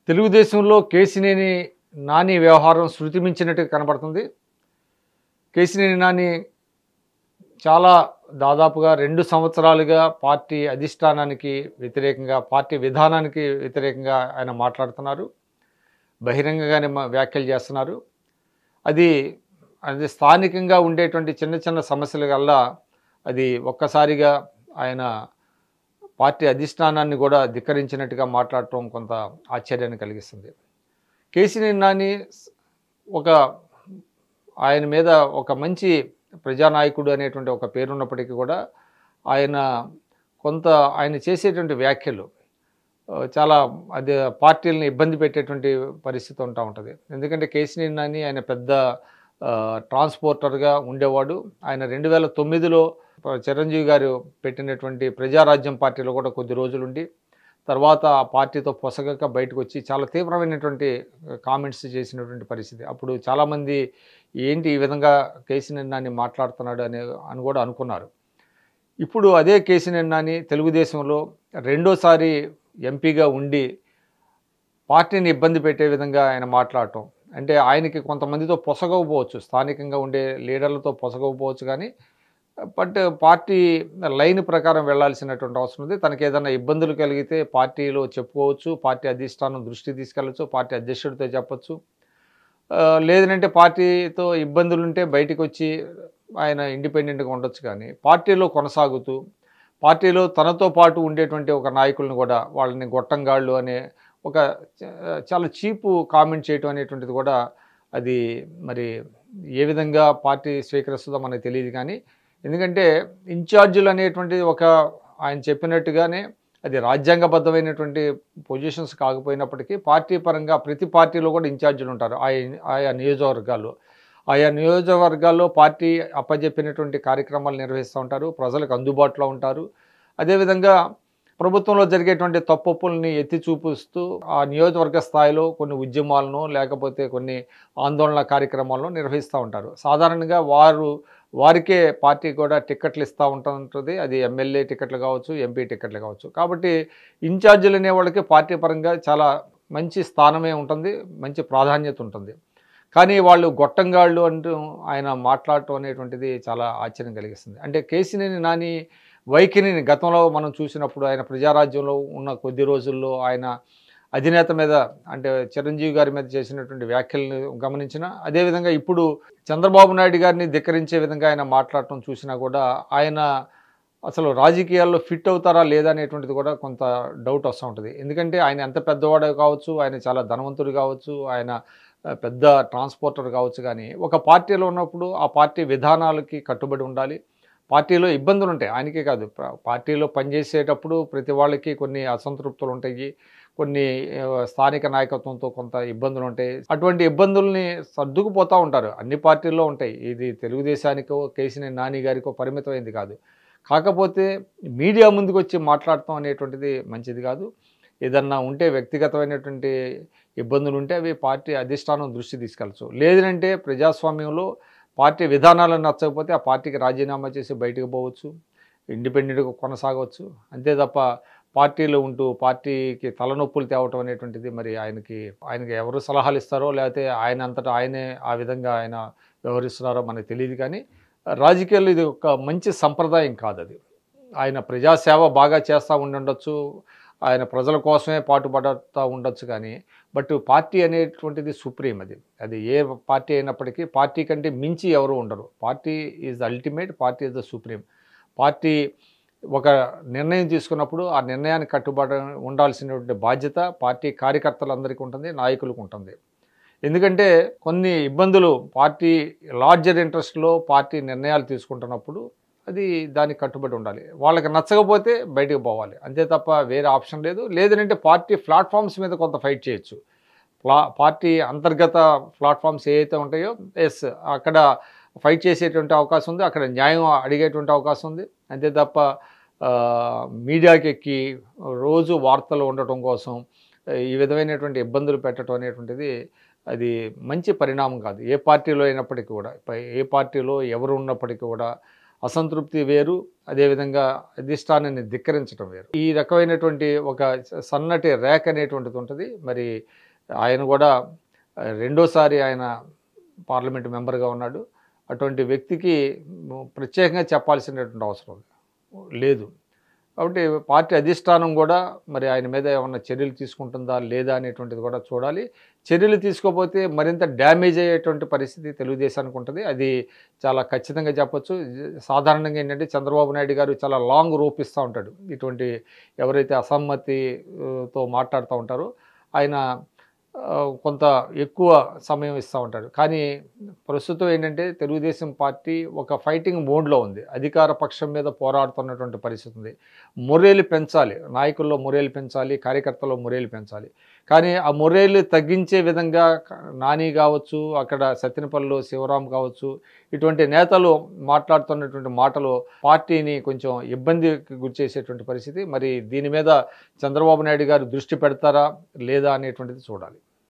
తెలుగుదేశంలో కేసినేని నాని వ్యవహారం శృతి మించినట్టుగా కనబడుతుంది కేసినేని నాని చాలా దాదాపుగా రెండు సంవత్సరాలుగా పార్టీ అధిష్టానానికి వ్యతిరేకంగా పార్టీ విధానానికి వ్యతిరేకంగా ఆయన మాట్లాడుతున్నారు బహిరంగంగానే మా- వ్యాఖ్యలు చేస్తున్నారు అది అది స్థానికంగా ఉండేటువంటి చిన్న చిన్న సమస్యల వల్ల అది ఒక్కసారిగా ఆయన పార్టీ అధిష్టానాన్ని కూడా ధిక్కరించినట్టుగా మాట్లాడటం కొంత ఆశ్చర్యాన్ని కలిగిస్తుంది కేసీనేని నాని స్- ఒక ఆయన మీద ఒక మంచి ప్రజానాయకుడు అనేటువంటి ఒక పేరున్నప్పటికీ కూడా ఆయన కొంత ఆయన చేసేటువంటి వ్యాఖ్యలు ఆ, చాలా అది పార్టీలను ఇబ్బంది పెట్టేటువంటి పరిస్థితి ఉంటా ఉంటుంది ఎందుకంటే కేసీనేని నాని ఆయన పెద్ద ఆ, ట్రాన్స్పోర్టర్గా ఉండేవాడు ఆయన రెండు వేల తొమ్మిదిలో చిరంజీవి గారు పెట్టినటువంటి ప్రజారాజ్యం పార్టీలో కూడా కొద్ది రోజులుండి తర్వాత ఆ పార్టీతో పొసగక బయటకు వచ్చి చాలా తీవ్రమైనటువంటి కామెంట్స్ చేసినటువంటి పరిస్థితి అప్పుడు చాలామంది ఏంటి ఈ విధంగా కేసీనేని నాని మాట్లాడుతున్నాడు అనే అని కూడా అనుకున్నారు ఇప్పుడు అదే కేసీనేని నాని తెలుగుదేశంలో రెండోసారి ఎంపీగా ఉండి పార్టీని ఇబ్బంది పెట్టే విధంగా ఆయన మాట్లాడటం అంటే ఆయనకి కొంతమందితో పొసగకపోవచ్చు స్థానికంగా ఉండే లీడర్లతో పొసగకపోవచ్చు కానీ బట్ పార్టీ లైన్ ప్రకారం వెళ్ళాల్సినటువంటి అవసరం ఉంది తనకి ఏదైనా ఇబ్బందులు కలిగితే పార్టీలో చెప్పుకోవచ్చు పార్టీ అధిష్టానం దృష్టి తీసుకెళ్ళచ్చు పార్టీ అధ్యక్షుడితో చెప్పచ్చు ఆ, లేదంటే పార్టీతో ఇబ్బందులు ఉంటే బయటికి వచ్చి ఆయన ఇండిపెండెంట్గా ఉండొచ్చు కానీ పార్టీలో కొనసాగుతూ పార్టీలో తనతో పాటు ఉండేటువంటి ఒక నాయకులను కూడా వాళ్ళని గొట్టంగాళ్ళు అనే ఒక చ- చాలా చీపు కామెంట్ చేయటం అనేటువంటిది కూడా అది మరి ఏ విధంగా పార్టీ స్వీకరిస్తుందో మనకు తెలియదు కానీ ఎందుకంటే ఇన్ఛార్జీలు అనేటువంటిది ఒక ఆయన చెప్పినట్టుగానే అది రాజ్యాంగబద్ధమైనటువంటి పొజిషన్స్ కాకపోయినప్పటికీ పార్టీ పరంగా ప్రతి పార్టీలో కూడా ఇన్ఛార్జీలు ఉంటారు ఆయా ఆయా నియోజకవర్గాల్లో ఆయా నియోజకవర్గాల్లో పార్టీ అప్పజెప్పినటువంటి కార్యక్రమాలు నిర్వహిస్తూ ఉంటారు ప్రజలకు అందుబాటులో ఉంటారు అదేవిధంగా ప్రభుత్వంలో జరిగేటువంటి తప్పొప్పుల్ని ఎత్తి చూపిస్తూ ఆ నియోజకవర్గ స్థాయిలో కొన్ని ఉద్యమాలను లేకపోతే కొన్ని ఆందోళన కార్యక్రమాలను నిర్వహిస్తూ ఉంటారు సాధారణంగా వారు వారికే పార్టీ కూడా టిక్కెట్లు ఇస్తూ ఉంటుంటుంది అది ఎమ్మెల్యే టికెట్లు కావచ్చు ఎంపీ టికెట్లు కావచ్చు కాబట్టి ఇన్ఛార్జీలు అనే వాళ్ళకి పార్టీ పరంగా చాలా మంచి స్థానమే ఉంటుంది మంచి ప్రాధాన్యత ఉంటుంది కానీ వాళ్ళు గొట్టంగాళ్ళు అంటూ ఆయన మాట్లాడటం అనేటువంటిది చాలా ఆశ్చర్యం కలిగిస్తుంది అంటే కేసీనేని నాని వైఖరిని గతంలో మనం చూసినప్పుడు ఆయన ప్రజారాజ్యంలో ఉన్న కొద్ది రోజుల్లో ఆయన అధినేత మీద అంటే చిరంజీవి గారి మీద చేసినటువంటి వ్యాఖ్యలను గమనించిన అదేవిధంగా ఇప్పుడు చంద్రబాబు నాయుడు గారిని ధిక్కరించే విధంగా ఆయన మాట్లాడటం చూసినా కూడా ఆయన అసలు రాజకీయాల్లో ఫిట్ అవుతారా లేదా అనేటువంటిది కూడా కొంత డౌట్ వస్తూ ఉంటుంది ఎందుకంటే ఆయన ఎంత పెద్దవాడు కావచ్చు ఆయన చాలా ధనవంతుడు కావచ్చు ఆయన ఆ, పెద్ద ట్రాన్స్పోర్టర్ కావచ్చు కానీ ఒక పార్టీలో ఉన్నప్పుడు ఆ పార్టీ విధానాలకి కట్టుబడి ఉండాలి పార్టీలో ఇబ్బందులు ఉంటాయి ఆయనకే కాదు ప- పార్టీలో పనిచేసేటప్పుడు ప్రతి వాళ్ళకి కొన్ని అసంతృప్తులు ఉంటాయి కొన్ని ఆ, స్థానిక నాయకత్వంతో కొంత ఇబ్బందులు ఉంటాయి అటువంటి ఇబ్బందుల్ని సర్దుకుపోతూ ఉంటారు అన్ని పార్టీల్లో ఉంటాయి ఇది తెలుగుదేశానికో కేసీనేని నాని గారికో పరిమితమైంది కాదు కాకపోతే మీడియా ముందుకు వచ్చి మాట్లాడటం అనేటువంటిది మంచిది కాదు ఏదన్నా ఉంటే వ్యక్తిగతమైనటువంటి ఇబ్బందులు ఉంటే అవి పార్టీ అధిష్టానం దృష్టి తీసుకెళ్ళచ్చు లేదంటే ప్రజాస్వామ్యంలో పార్టీ విధానాలను నచ్చకపోతే ఆ పార్టీకి రాజీనామా చేసి బయటకు పోవచ్చు ఇండిపెండెంట్గా కొనసాగవచ్చు అంతే తప్ప పార్టీలో ఉంటూ పార్టీకి తలనొప్పులు తేవటం అనేటువంటిది మరి ఆయనకి ఆయనకి ఎవరు సలహాలు ఇస్తారో లేకపోతే ఆయన అంతటా ఆయనే ఆ విధంగా ఆయన వ్యవహరిస్తున్నారో మనకు తెలియదు కానీ రాజకీయాల్లో ఇది ఒక మంచి సంప్రదాయం కాదు అది ఆయన ప్రజాసేవ బాగా చేస్తూ ఉండుండొచ్చు ఆయన ప్రజల కోసమే పాటుపడుతూ ఉండొచ్చు కానీ బట్ పార్టీ అనేటువంటిది సుప్రీం అది అది ఏ పార్టీ అయినప్పటికీ పార్టీ కంటే మించి ఎవరు ఉండరు party is ultimate party is the supreme party ఒక నిర్ణయం తీసుకున్నప్పుడు ఆ నిర్ణయానికి కట్టుబడి ఉండాల్సినటువంటి బాధ్యత పార్టీ కార్యకర్తలందరికీ ఉంటుంది నాయకులకు ఉంటుంది ఎందుకంటే కొన్ని ఇబ్బందులు పార్టీ లార్జర్ ఇంట్రెస్ట్లో పార్టీ నిర్ణయాలు తీసుకుంటున్నప్పుడు అది దానికి కట్టుబడి ఉండాలి వాళ్ళకి నచ్చకపోతే బయటకు పోవాలి అంతే తప్ప వేరే ఆప్షన్ లేదు లేదంటే పార్టీ ప్లాట్ఫామ్స్ మీద కొంత ఫైట్ చేయొచ్చు ప్లా పార్టీ అంతర్గత ప్లాట్ఫామ్స్ ఏవైతే ఉంటాయో ఎస్ అక్కడ ఫైట్ చేసేటువంటి అవకాశం ఉంది అక్కడ న్యాయం అడిగేటువంటి అవకాశం ఉంది అంతే తప్ప ఆ, మీడియాకి ఎక్కి రోజు వార్తలు ఉండటం కోసం ఈ విధమైనటువంటి ఇబ్బందులు పెట్టడం అనేటువంటిది అది మంచి పరిణామం కాదు ఏ పార్టీలో అయినప్పటికీ కూడా పై- ఏ పార్టీలో ఎవరు ఉన్నప్పటికీ కూడా అసంతృప్తి వేరు అదేవిధంగా అధిష్టానాన్ని ధిక్కరించడం వేరు ఈ రకమైనటువంటి ఒక సన్నటి రేఖ అనేటువంటిది ఉంటుంది మరి ఆయన కూడా ఆ, రెండోసారి ఆయన పార్లమెంట్ మెంబర్గా ఉన్నాడు అటువంటి వ్యక్తికి మ్, ప్రత్యేకంగా చెప్పాల్సినటువంటి అవసరం లేదు కాబట్టి పార్టీ అధిష్టానం కూడా మరి ఆయన మీద ఏమన్నా చర్యలు తీసుకుంటుందా లేదా అనేటువంటిది కూడా చూడాలి చర్యలు తీసుకోకపోతే మరింత డ్యామేజ్ అయ్యేటువంటి పరిస్థితి తెలుగుదేశానికి ఉంటుంది అది చాలా ఖచ్చితంగా చెప్పొచ్చు సాధారణంగా ఏంటంటే చంద్రబాబు నాయుడు గారు చాలా లాంగ్ రూప్ ఇస్తూ ఉంటాడు ఇటువంటి ఎవరైతే అసమ్మతితో మాట్లాడుతూ ఉంటారో ఆయన ఆ, కొంత ఎక్కువ సమయం ఇస్తూ ఉంటాడు కానీ ప్రస్తుతం ఏంటంటే తెలుగుదేశం పార్టీ ఒక ఫైటింగ్ మోడ్లో ఉంది అధికార పక్షం మీద పోరాడుతున్నటువంటి పరిస్థితి ఉంది మొరేలు పెంచాలి నాయకుల్లో మొరేలు పెంచాలి కార్యకర్తల్లో మొరేలు పెంచాలి కానీ ఆ మొరేలు తగ్గించే విధంగా క- నాని కావచ్చు అక్కడ సత్యనపల్లిలో శివరాం కావచ్చు ఇటువంటి నేతలు మాట్లాడుతున్నటువంటి మాటలు పార్టీని కొంచెం ఇబ్బందికి గురిచేసేటువంటి పరిస్థితి మరి దీని మీద చంద్రబాబు నాయుడు గారు దృష్టి పెడతారా లేదా అనేటువంటిది చూడాలి